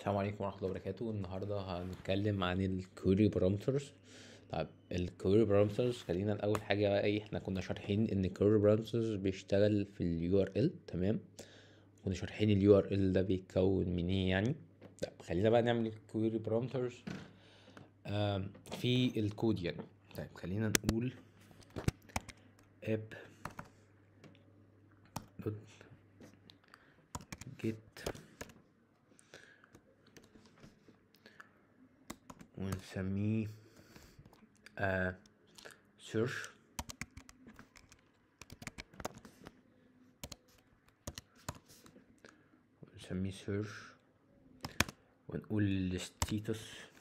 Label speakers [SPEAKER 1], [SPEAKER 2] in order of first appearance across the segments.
[SPEAKER 1] السلام عليكم ورحمة الله وبركاته النهاردة هنتكلم عن الكويري بارامترز طيب الكويري بارامترز خلينا الأول حاجة بقى ايه احنا كنا شارحين ان الكويري بارامترز بيشتغل في اليو ار ال تمام كنا شارحين اليو ار ال ده بيتكون من ايه يعني طيب خلينا بقى نعمل الكويري بارامترز في الكود يعني طيب خلينا نقول اب دوت جيت ونسميه آه search ونسميه search ونقول الستيتس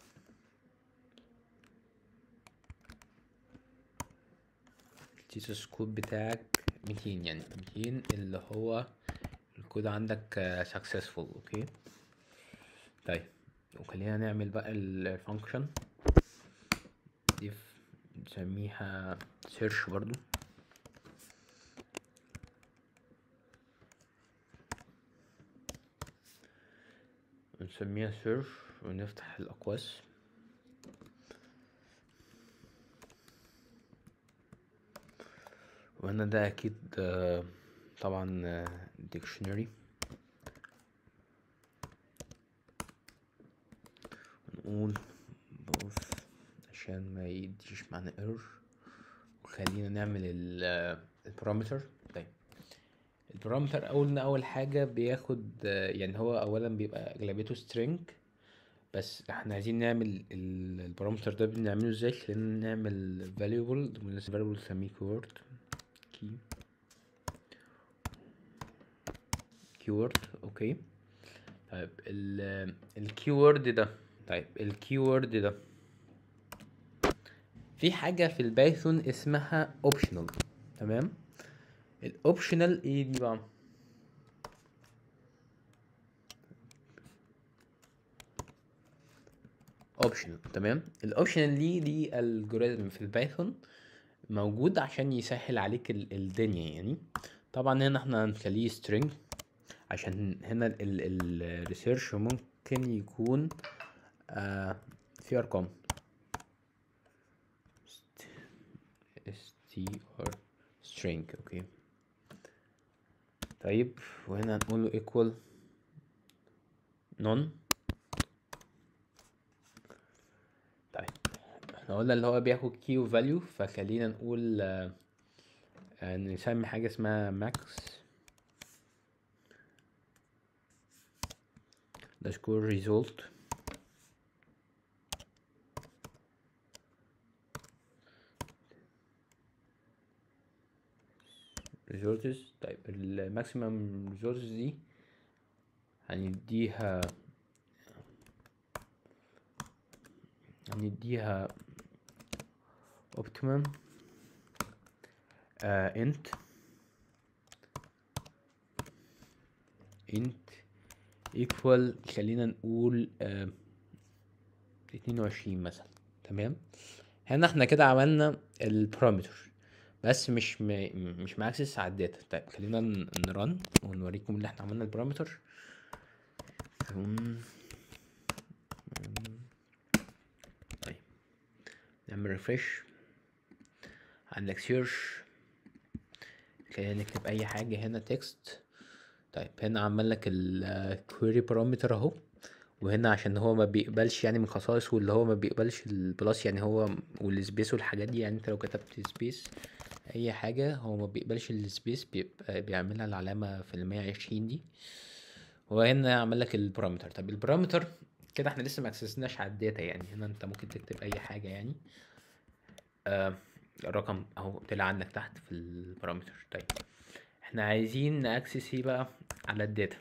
[SPEAKER 1] الستيتس كود بتاعك ميتين يعني ميتين اللي هو الكود عندك successful اوكي طيب وخلينا نعمل بقى الفانكشن دي نسميها search برضو ونسميها search ونفتح الأقواس وهنا ده أكيد طبعا dictionary ونقول بص عشان ما يديش معنا ايرور وخلينا نعمل البارامتر طيب البارامتر اول اول حاجه بياخد يعني هو اولا بيبقى اغلبيته string بس احنا عايزين نعمل البارامتر ده بنعمله ازاي خلينا نعمل variable variable نسميه keyword key keyword اوكي طيب الكيورد ده طيب الكيورد ده في حاجة في البايثون اسمها اوبشنال تمام الاوبشنال ايه دي بقى اوبشنال تمام الاوبشنال دي دي الجوريزم في البايثون موجود عشان يسهل عليك الدنيا يعني طبعا هنا احنا هنخليه string عشان هنا الريسيرش ممكن يكون آه في ارقام str string اوكي طيب وهنا هنقول له equal none طيب احنا قلنا اللي هو بياخد key و value فخلينا نقول آه آه نسمي حاجة اسمها max underscore result resources طيب الماكسيمم resources دي هنديها هنديها optimum uh, int int equal خلينا نقول اتنين وعشرين مثلا تمام هنا احنا كده عملنا البارامتر بس مش م... مش ماكسس على الداتا طيب خلينا نرن ونوريكم اللي احنا عملنا البارامتر طيب نعمل ريفرش عندك سيرش خلينا نكتب اي حاجة هنا تكست طيب هنا عمل لك الكويري بارامتر اهو وهنا عشان هو ما بيقبلش يعني من خصائصه اللي هو ما بيقبلش البلس يعني هو والسبيس والحاجات دي يعني انت لو كتبت سبيس اي حاجة هو ما بيقبلش السبيس بيبقى بيعملها العلامة في المية وعشرين دي وهنا عمل لك البارامتر طب البارامتر كده احنا لسه ما اكسسناش على الداتا يعني هنا انت ممكن تكتب اي حاجة يعني آه الرقم اهو طلع عندك تحت في البارامتر طيب احنا عايزين ناكسس ايه بقى على الداتا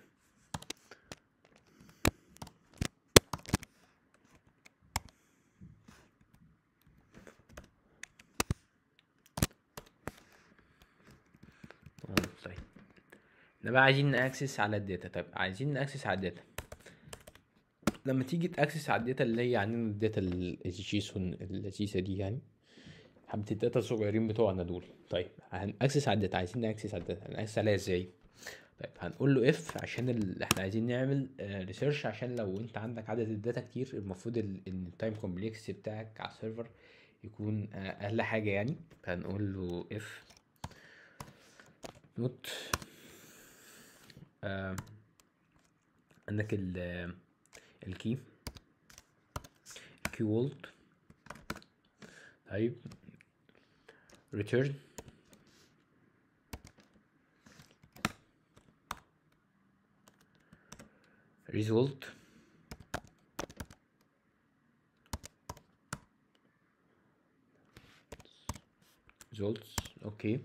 [SPEAKER 1] طيب احنا بقى عايزين ناكسس على الداتا طيب عايزين ناكسس على الداتا لما تيجي تاكسس على الداتا اللي هي عندنا الداتا الجيسون اللذيذه دي يعني حبة الداتا الصغيرين بتوعنا دول طيب هنأكسس على الداتا عايزين نأكسس على الداتا هنأكسس عليها ازاي طيب هنقول له اف عشان ال... احنا عايزين نعمل ريسيرش عشان لو انت عندك عدد الداتا كتير المفروض ال- ان التايم كومبلكسيتي بتاعك على السيرفر يكون آه، اقل حاجه يعني فهنقول له اف نوت عندك ال الكي الكي وولد طيب return result results اوكي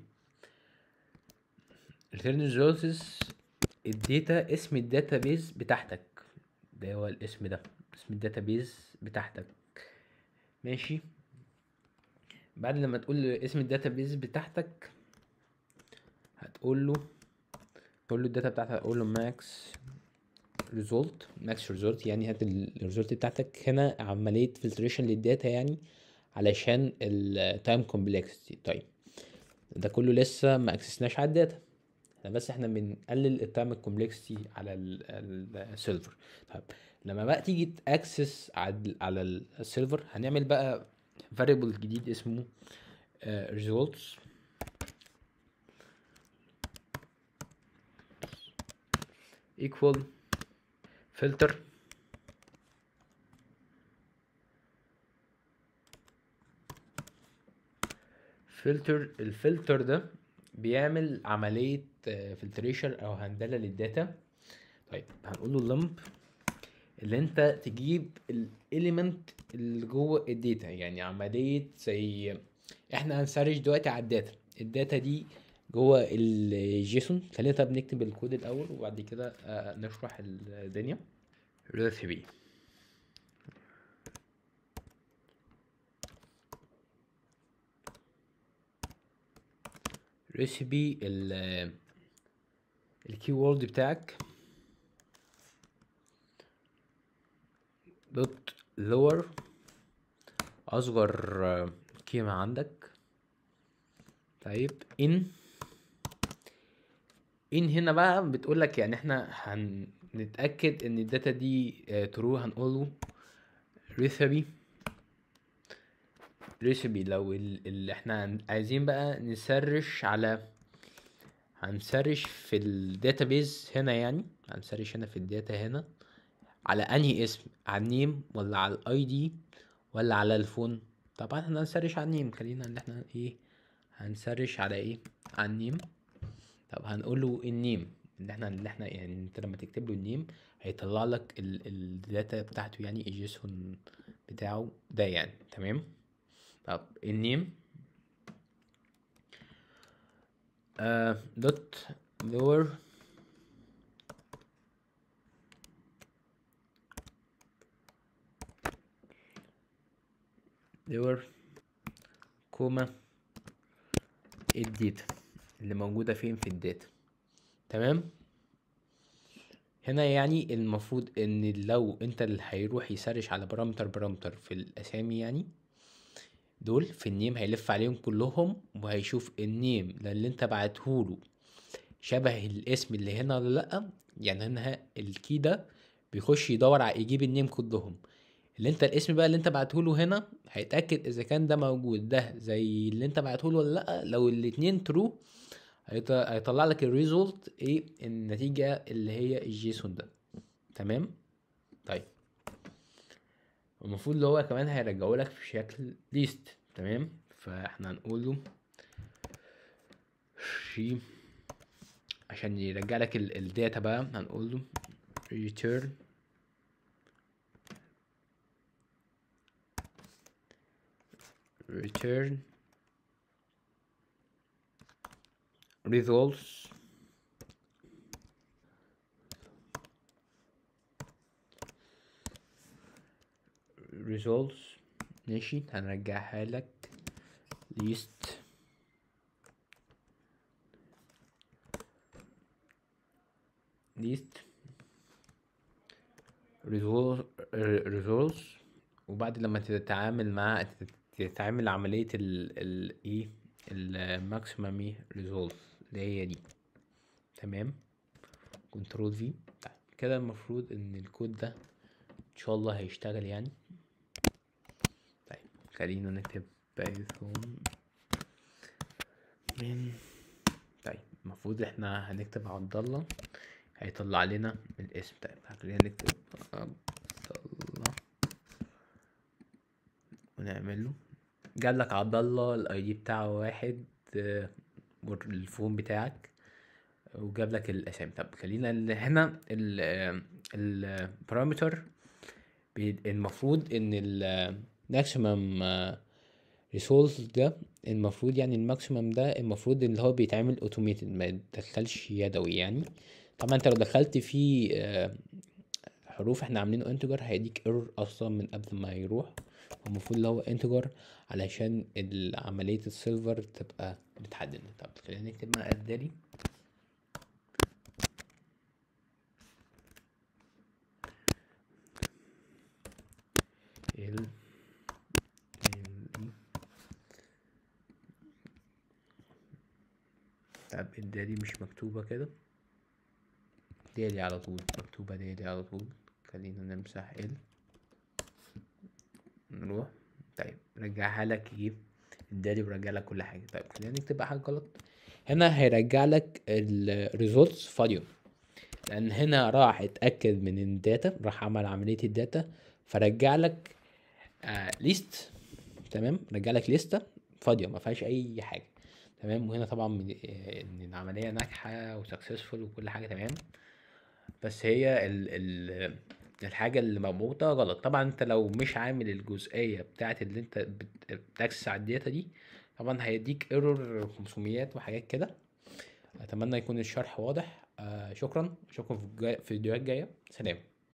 [SPEAKER 1] return results الداتا اسم الداتابيز بتاعتك ده هو الاسم ده اسم الداتابيز بتاعتك ماشي بعد لما تقول له اسم الداتابيز بتاعتك هتقول له تقول له الداتا بتاعتك هتقول له ماكس ريزولت ماكس ريزولت يعني هات الريزولت بتاعتك هنا عملية فلتريشن للداتا يعني علشان التايم كومبلكسيتي طيب ده كله لسه ما اكسسناش على الداتا احنا بس احنا بنقلل التايم كومبلكسيتي على السيرفر طيب لما بقى تيجي تاكسس على على السيرفر هنعمل بقى variable جديد اسمه آه، results equal filter فلتر الفلتر ده بيعمل عملية فلتريشن او هندلة للداتا طيب هنقول له lump اللي انت تجيب الاليمنت اللي جوه الداتا يعني عملية زي احنا هنسرش دلوقتي على الداتا الداتا دي جوه الجيسون خلينا طب نكتب الكود الاول وبعد كده آه، نشرح الدنيا recipe recipe ال الكي وورد بتاعك دوت lower اصغر آه، قيمة عندك طيب in in هنا بقى بتقول لك يعني احنا هنتأكد ان الداتا دي ترو هنقوله recipe recipe لو ال- اللي احنا هن- عايزين بقى نسرش على هنسرش في الداتابيز هنا يعني هنسرش هنا في الداتا هنا على انهي اسم على النيم ولا على الاي دي ولا على الفون طبعا احنا هنسرش على النيم خلينا ان احنا ايه هنسرش على ايه على النيم طب هنقول له النيم اللي احنا اللي احنا يعني انت لما تكتب له النيم هيطلع لك ال- الداتا بتاعته يعني الجيسون بتاعه ده يعني تمام طب النيم آه دوت lower lower كوما الداتا اللي موجودة فين في الداتا تمام هنا يعني المفروض ان لو انت اللي هيروح يسرش على بارامتر بارامتر في الاسامي يعني دول في النيم هيلف عليهم كلهم وهيشوف النيم ده اللي انت بعتهوله شبه الاسم اللي هنا ولا لا يعني هنا الكي ده بيخش يدور على يجيب النيم كلهم اللي انت الاسم بقى اللي انت بعتهوله هنا هيتاكد اذا كان ده موجود ده زي اللي انت بعتهوله ولا لا لو الاتنين ترو هيطلع لك الريزولت ايه النتيجه اللي هي الجيسون ده تمام طيب المفروض اللي هو كمان هيرجعه لك في شكل ليست تمام فاحنا هنقول له شي عشان يرجع لك ال- الداتا بقى هنقول له return return results results ماشي هنرجعها لك list list result results وبعد لما تتعامل مع تتعامل عملية ال ال ايه الماكسيمم ايه results اللي هي دي تمام كنترول في طيب كده المفروض ان الكود ده ان شاء الله هيشتغل يعني طيب خلينا نكتب بايثون من طيب المفروض احنا هنكتب عبد الله هيطلع لنا الاسم طيب خلينا نكتب عبد الله ونعمل له جاب لك عبد الله الاي دي بتاعه واحد آه، والفون بتاعك وجاب لك الاسامي طب خلينا ال- هنا البارامتر المفروض ان الماكسيمم ريسورس ده المفروض يعني الماكسيمم ده المفروض اللي هو بيتعمل اوتوميتد ما يتدخلش يدوي يعني طبعا انت لو دخلت فيه آه، حروف احنا عاملينه انتجر هيديك ايرور اصلا من قبل ما يروح المفروض اللي هو انتجر علشان ال- عملية السيرفر تبقى بتحدد طب خلينا نكتب مع الدالي ال ال طب الدالي مش مكتوبة كده دالي على طول مكتوبة دالي على طول خلينا نمسح ال نروح طيب رجعها لك ايه الدالي ورجع لك كل حاجة طيب خلينا نكتب بقى حاجة غلط هنا هيرجع لك الريزولتس فاضية لان هنا راح اتاكد من الداتا راح عمل عمليه الداتا فرجع لك آه ليست تمام رجع لك لسته فاضيه ما فيهاش اي حاجه تمام وهنا طبعا من- آه، ان العمليه ناجحه وسكسسفول وكل حاجه تمام بس هي ال ال الحاجة اللي مربوطة غلط طبعا انت لو مش عامل الجزئية بتاعت اللي انت بت- بتاكسس على الداتا دي طبعا هيديك ايرور 500 وحاجات كده اتمنى يكون الشرح واضح آه شكرا اشوفكم في الجاي- في الفيديوهات الجاية سلام